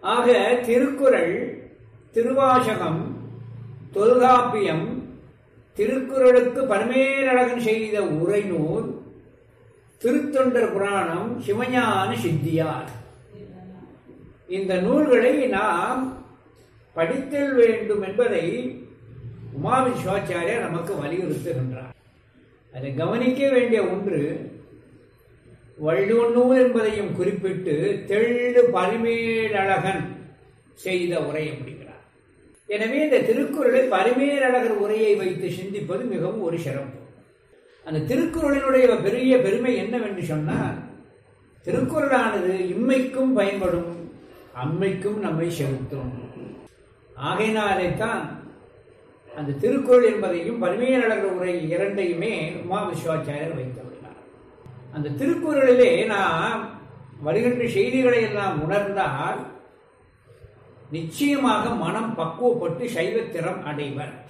ஆக திருக்குறள் திருவாசகம் தொல்காப்பியம் திருக்குறளுக்கு பரமேலழகன் செய்த உரைநூல் திருத்தொண்டர் புராணம் சிவஞான சித்தியார் இந்த நூல்களை நாம் படித்தல் வேண்டும் என்பதை உமாவி சிவாச்சாரியர் நமக்கு வலியுறுத்துகின்றார் அதை கவனிக்க வேண்டிய ஒன்று வள்ளுவநூல் என்பதையும் குறிப்பிட்டு தெள்ளு பரிமேலழகன் செய்த உரை அப்படிங்கிறார் எனவே இந்த திருக்குறளை பரிமேலழகர் உரையை வைத்து சிந்திப்பது மிகவும் ஒரு சிறப்பு அந்த திருக்குறளினுடைய பெரிய பெருமை என்னவென்று சொன்னால் திருக்குறளானது இம்மைக்கும் பயன்படும் அம்மைக்கும் நம்மை செலுத்தும் ஆகையினாலேத்தான் அந்த திருக்குறள் என்பதையும் பரிமையாளர்கள் உரை இரண்டையுமே உமா விஸ்வாச்சாரியர் வைத்துள்ளார் அந்த திருக்குறளிலே நாம் வருகின்ற செய்திகளை எல்லாம் உணர்ந்தால் நிச்சயமாக மனம் பக்குவப்பட்டு சைவத்திறம் அடைவர்